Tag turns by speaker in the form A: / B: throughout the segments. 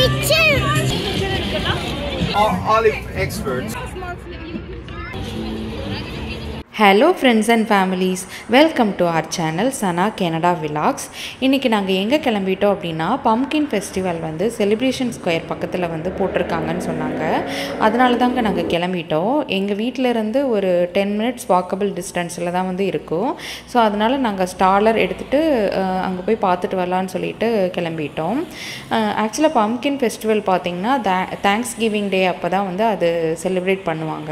A: Kitchen.
B: O- Olive experts.
C: Hello friends and families welcome to our channel Sana Canada vlogs இன்றைக்கி நாங்கள் எங்கே கிளம்பிட்டோம் அப்படின்னா பம்கின் ஃபெஸ்டிவல் வந்து செலிப்ரேஷன் ஸ்கொயர் பக்கத்தில் வந்து போட்டிருக்காங்கன்னு சொன்னாங்க அதனால தாங்க நாங்கள் கிளம்பிட்டோம் எங்கள் வீட்டில் இருந்து ஒரு டென் மினிட்ஸ் வாக்கபிள் டிஸ்டன்ஸில் தான் வந்து இருக்கும் ஸோ அதனால் நாங்கள் ஸ்டாலர் எடுத்துகிட்டு அங்கே போய் பார்த்துட்டு வரலான்னு சொல்லிட்டு கிளம்பிட்டோம் ஆக்சுவலாக பம்கின் ஃபெஸ்டிவல் பார்த்திங்கன்னா தேங்க்ஸ் கிவிங் டே அப்போ தான் வந்து அது செலிப்ரேட் பண்ணுவாங்க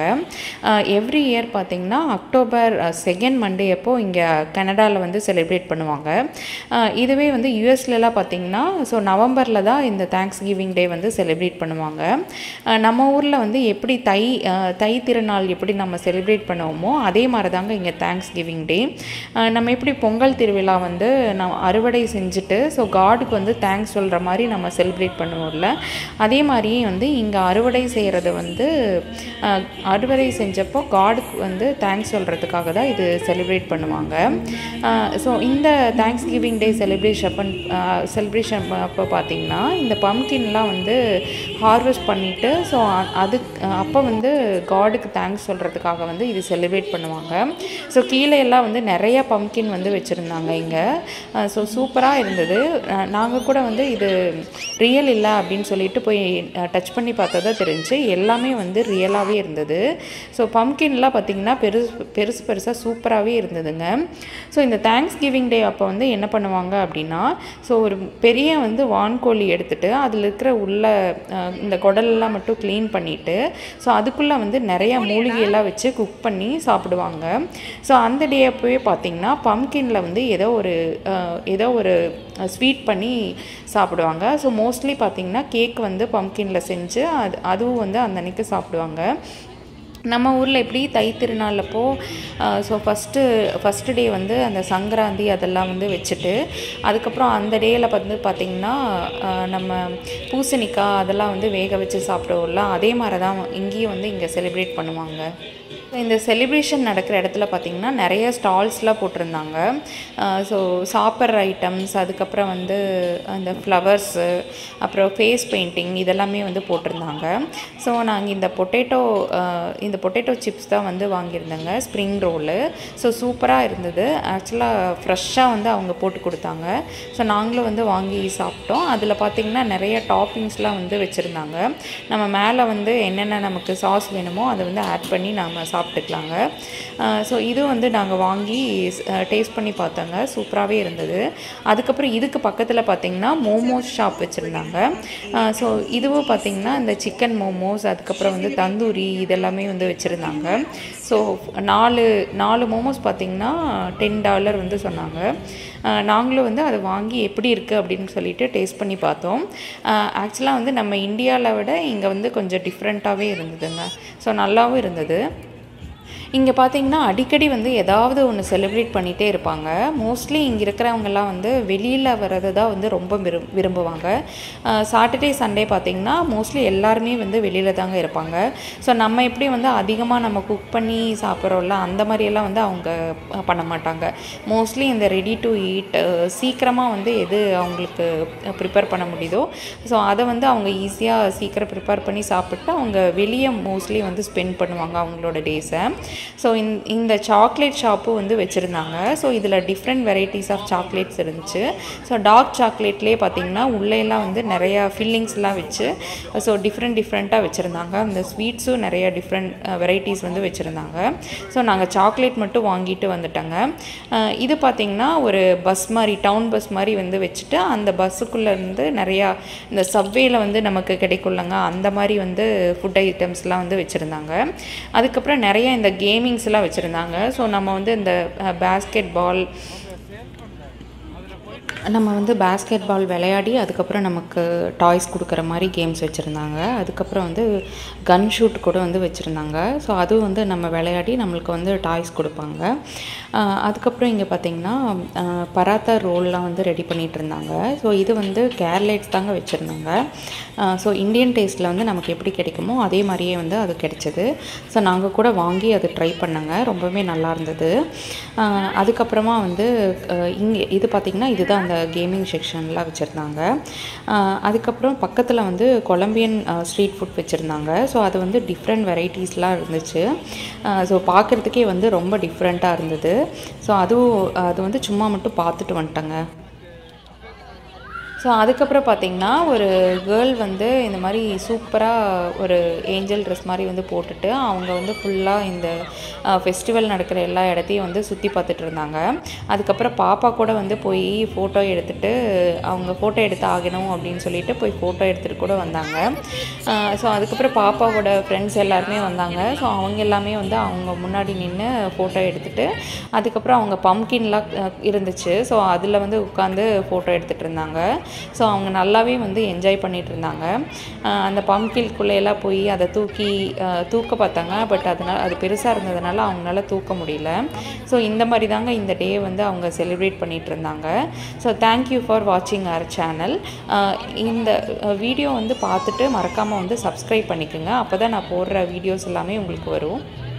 C: எவ்ரி இயர் பார்த்திங்கன்னா அக்டோபர் செகண்ட் மண்டே அப்போ இங்கே கனடாவில் வந்து செலிப்ரேட் பண்ணுவாங்க அஹ் இதுவே வந்து யூஎஸ்லலாம் பார்த்திங்கன்னா ஸோ நவம்பரில் தான் இந்த தேங்க்ஸ் கிவிங் டே வந்து செலிப்ரேட் பண்ணுவாங்க அஹ் நம்ம ஊரில் வந்து எப்படி தை அஹ் தை திருநாள் எப்படி நம்ம செலிப்ரேட் பண்ணுவோமோ அதே மாதிரி தாங்க இங்கே தேங்க்ஸ் கிவிங் டே நம்ம எப்படி பொங்கல் திருவிழா வந்து நம்ம அறுவடை செஞ்சுட்டு ஸோ காடுக்கு வந்து தேங்க்ஸ் சொல்கிற மாதிரி நம்ம செலிப்ரேட் பண்ணுவோம்ல அதே மாதிரியே வந்து இங்கே அறுவடை செய்கிறது வந்து அஹ், அறுவடை செஞ்சப்போ காடுக்கு வந்து தேங்க்ஸ் சொல்கிறதுக்காக தான் இது செலிப்ரேட் பண்ணுவாங்க ஸோ இந்த thanksgiving day celebration celebration அப்போ பார்த்திங்கன்னா இந்த பம்கின்லாம் வந்து ஹார்வெஸ்ட் பண்ணிவிட்டு ஸோ அது அப்போ வந்து காடுக்கு தேங்க்ஸ் சொல்கிறதுக்காக வந்து இது செலிப்ரேட் பண்ணுவாங்க ஸோ கீழே எல்லாம் வந்து நிறைய பம்கின் வந்து வச்சுருந்தாங்க இங்கே ஸோ சூப்பராக இருந்தது நாங்கள் கூட வந்து இது ரியல் இல்லை அப்படின்னு சொல்லிட்டு போய் டச் பண்ணி பார்த்தா தான் தெரிஞ்சு எல்லாமே வந்து ரியலாகவே இருந்தது ஸோ பம்கின்லாம் பார்த்திங்கன்னா பெருசு பெருசு பெருசாக சூப்பராகவே இருந்ததுங்க ஸோ இந்த தேங்க்ஸ் கிவிங் டே அப்போ வந்து என்ன பண்ணுவாங்க அப்படின்னா ஸோ ஒரு பெரிய வந்து வான்கோழி எடுத்துட்டு அதில் இருக்கிற உள்ள அஹ், இந்த குடலெல்லாம் மட்டும் க்ளீன் பண்ணிவிட்டு ஸோ அதுக்குள்ளே வந்து நிறைய மூலிகையெல்லாம் வச்சு குக் பண்ணி சாப்பிடுவாங்க ஸோ அந்த டே அப்போவே பார்த்திங்கன்னா பம்கினில் வந்து ஏதோ ஒரு அஹ், ஏதோ ஒரு ஸ்வீட் பண்ணி சாப்பிடுவாங்க ஸோ மோஸ்ட்லி பார்த்திங்கன்னா கேக் வந்து பம்கினில் செஞ்சு அது அதுவும் வந்து அந்த அன்னைக்கு சாப்பிடுவாங்க நம்ம ஊரில் எப்படி தை திருநாளப்போ ஸோ ஃபஸ்ட்டு ஃபஸ்ட்டு டே வந்து அந்த சங்கராந்தி அதெல்லாம் வந்து வச்சுட்டு அதுக்கப்புறம் அந்த டேயில் வந்து பார்த்திங்கன்னா அஹ், நம்ம பூசணிக்காய் அதெல்லாம் வந்து வேக வச்சு சாப்பிடுவோம்ல அதே மாதிரி தான் இங்கேயும் வந்து இங்கே செலிப்ரேட் பண்ணுவாங்க இந்த செலிப்ரேஷன் நடக்கிற இடத்துல பார்த்திங்கன்னா நிறைய ஸ்டால்ஸ்லாம் போட்டிருந்தாங்க ஸோ சாப்பிட்ற ஐட்டம்ஸ் அதுக்கப்புறம் வந்து அந்த ஃப்ளவர்ஸு அப்புறம் ஃபேஸ் பெயிண்டிங் இதெல்லாமே வந்து போட்டிருந்தாங்க ஸோ நாங்கள் இந்த பொட்டேட்டோ இந்த பொட்டேட்டோ சிப்ஸ் தான் வந்து வாங்கியிருந்தேங்க ஸ்ப்ரிங் ரோலு ஸோ சூப்பராக இருந்தது ஆக்சுவலாக ஃப்ரெஷ்ஷாக வந்து அவங்க போட்டு கொடுத்தாங்க ஸோ நாங்களும் வந்து வாங்கி சாப்பிட்டோம் அதில் பார்த்திங்கன்னா நிறைய டாப்பிங்ஸ்லாம் வந்து வச்சுருந்தாங்க நம்ம மேலே வந்து என்னென்ன நமக்கு சாஸ் வேணுமோ அதை வந்து ஆட் பண்ணி நாம் சாப்பிட்டுக்கலாங்க ஸோ இது வந்து நாங்கள் வாங்கி டேஸ்ட் பண்ணி பார்த்தோங்க சூப்பராகவே இருந்தது அதுக்கப்புறம் இதுக்கு பக்கத்தில் பார்த்திங்கன்னா மோமோஸ் ஷாப் வச்சுருந்தாங்க ஸோ இதுவும் பார்த்திங்கன்னா இந்த சிக்கன் மோமோஸ் அதுக்கப்புறம் வந்து தந்தூரி இதெல்லாமே வந்து வச்சுருந்தாங்க ஸோ நாலு நாலு மோமோஸ் பார்த்திங்கன்னா டென் டாலர் வந்து சொன்னாங்க அஹ் நாங்களும் வந்து அதை வாங்கி எப்படி இருக்குது அப்படின்னு சொல்லிட்டு டேஸ்ட் பண்ணி பார்த்தோம் ஆக்சுவலாக வந்து நம்ம இந்தியாவில் விட இங்கே வந்து கொஞ்சம் டிஃப்ரெண்ட்டாகவே இருந்ததுங்க ஸோ நல்லாவும் இருந்தது இங்கே பார்த்தீங்கன்னா அடிக்கடி வந்து ஏதாவது ஒன்று செலிப்ரேட் பண்ணிகிட்டே இருப்பாங்க மோஸ்ட்லி இங்கே இருக்கிறவங்கெல்லாம் வந்து வெளியில் வர்றது தான் வந்து ரொம்ப விரும் விரும்புவாங்க சாட்டர்டே சண்டே பார்த்திங்கன்னா மோஸ்ட்லி எல்லாருமே வந்து வெளியில் தாங்க இருப்பாங்க ஸோ நம்ம எப்படி வந்து அதிகமாக நம்ம குக் பண்ணி சாப்பிட்றோம்ல அந்த மாதிரியெல்லாம் வந்து அவங்க அஹ், பண்ண மாட்டாங்க மோஸ்ட்லி இந்த ரெடி டு ஈட் சீக்கிரமாக வந்து எது அவங்களுக்கு ப்ரிப்பேர் பண்ண முடியுதோ ஸோ அதை வந்து அவங்க ஈஸியாக சீக்கிரம் ப்ரிப்பேர் பண்ணி சாப்பிட்டு அவங்க வெளியே மோஸ்ட்லி வந்து ஸ்பெண்ட் பண்ணுவாங்க அவங்களோட டேஸை ஸோ இந்த சாக்லேட் ஷாப்பும் வந்து வச்சுருந்தாங்க ஸோ இதில் டிஃப்ரெண்ட் வெரைட்டிஸ் ஆஃப் சாக்லேட்ஸ் இருந்துச்சு ஸோ டார்க் சாக்லேட்லேயே பார்த்தீங்கன்னா உள்ளேலாம் வந்து நிறையா ஃபில்லிங்ஸ்லாம் வச்சு ஸோ டிஃப்ரெண்ட் டிஃப்ரெண்ட்டாக வச்சுருந்தாங்க அந்த ஸ்வீட்ஸும் நிறைய டிஃப்ரெண்ட் வெரைட்டிஸ் வந்து வச்சுருந்தாங்க ஸோ நாங்கள் சாக்லேட் மட்டும் வாங்கிட்டு வந்துட்டோங்க அஹ் இது பார்த்திங்கன்னா ஒரு பஸ் மாதிரி டவுன் பஸ் மாதிரி வந்து வச்சுட்டு அந்த பஸ்ஸுக்குள்ளே இருந்து நிறையா இந்த சப்வேல வந்து நமக்கு கிடைக்கும்லங்க அந்த மாதிரி வந்து ஃபுட் ஐட்டம்ஸ்லாம் வந்து வச்சுருந்தாங்க அதுக்கப்புறம் நிறைய இந்த கேமிங்ஸ்லாம் வச்சுருந்தாங்க ஸோ நம்ம வந்து இந்த பேஸ்கெட் பால் நம்ம வந்து பேஸ்கெட் பால் விளையாடி அதுக்கப்புறம் நமக்கு டாய்ஸ் கொடுக்குற மாதிரி கேம்ஸ் வச்சுருந்தாங்க அதுக்கப்புறம் வந்து கன் ஷூட் கூட வந்து வச்சுருந்தாங்க ஸோ அதுவும் வந்து நம்ம விளையாடி நம்மளுக்கு வந்து டாய்ஸ் கொடுப்பாங்க ஆஹ் அதுக்கப்புறம் இங்கே பார்த்தீங்கன்னா ஆஹ் பராத்தா ரோல்லாம் வந்து ரெடி பண்ணிகிட்டு இருந்தாங்க ஸோ இது வந்து கேர்லைட்ஸ் தாங்க வச்சுருந்தாங்க ஸோ இந்தியன் டேஸ்ட்டில் வந்து நமக்கு எப்படி கிடைக்குமோ அதே மாதிரியே வந்து அது கிடைச்சது ஸோ நாங்கள் கூட வாங்கி அது ட்ரை பண்ணங்க ரொம்பவே நல்லா இருந்தது ஆஹ் அதுக்கப்புறமா வந்து இங்கே இது பார்த்திங்கன்னா இதுதான் அந்த கேமிங் செக்ஷன்லாம் வச்சுருந்தாங்க அதுக்கப்புறம் பக்கத்தில் வந்து கொலம்பியன் ஸ்ட்ரீட் ஃபுட் வச்சுருந்தாங்க ஸோ அது வந்து டிஃப்ரெண்ட் வெரைட்டிஸ்லாம் இருந்துச்சு ஸோ பார்க்குறதுக்கே வந்து ரொம்ப டிஃப்ரெண்ட்டாக இருந்தது ஸோ அதுவும் அது வந்து சும்மா மட்டும் பார்த்துட்டு வந்துட்டேங்க ஸோ அதுக்கப்புறம் பார்த்திங்கன்னா ஒரு கேர்ள் வந்து இந்த மாதிரி சூப்பராக ஒரு ஏஞ்சல் ட்ரெஸ் மாதிரி வந்து போட்டுட்டு அவங்க வந்து ஃபுல்லாக இந்த ஃபெஸ்டிவல் நடக்கிற எல்லா இடத்தையும் வந்து சுற்றி பார்த்துட்டு இருந்தாங்க அதுக்கப்புறம் பாப்பா கூட வந்து போய் ஃபோட்டோ எடுத்துகிட்டு அவங்க ஃபோட்டோ எடுத்து ஆகணும் அப்படின்னு சொல்லிட்டு போய் ஃபோட்டோ எடுத்துகிட்டு கூட வந்தாங்க ஸோ அதுக்கப்புறம் பாப்பாவோட ஃப்ரெண்ட்ஸ் எல்லாருமே வந்தாங்க ஸோ அவங்க எல்லாமே வந்து அவங்க முன்னாடி நின்று ஃபோட்டோ எடுத்துகிட்டு அதுக்கப்புறம் அவங்க பம்கின்லாம் இருந்துச்சு ஸோ அதில் வந்து உட்காந்து ஃபோட்டோ எடுத்துகிட்டு இருந்தாங்க ஸோ அவங்க நல்லாவே வந்து என்ஜாய் பண்ணிகிட்டு இருந்தாங்க அந்த பம்கில்குள்ளேயெல்லாம் போய் அதை தூக்கி தூக்க பார்த்தாங்க பட் அதனால் அது பெருசாக இருந்ததுனால அவங்களால தூக்க முடியல ஸோ இந்த மாதிரி தாங்க இந்த டே வந்து அவங்க செலிப்ரேட் பண்ணிகிட்டு இருந்தாங்க ஸோ தேங்க்யூ ஃபார் வாட்சிங் அவர் சேனல் இந்த வீடியோ வந்து பார்த்துட்டு மறக்காமல் வந்து சப்ஸ்கிரைப் பண்ணிக்கோங்க அப்போ தான் நான் போடுற வீடியோஸ் எல்லாமே உங்களுக்கு வரும்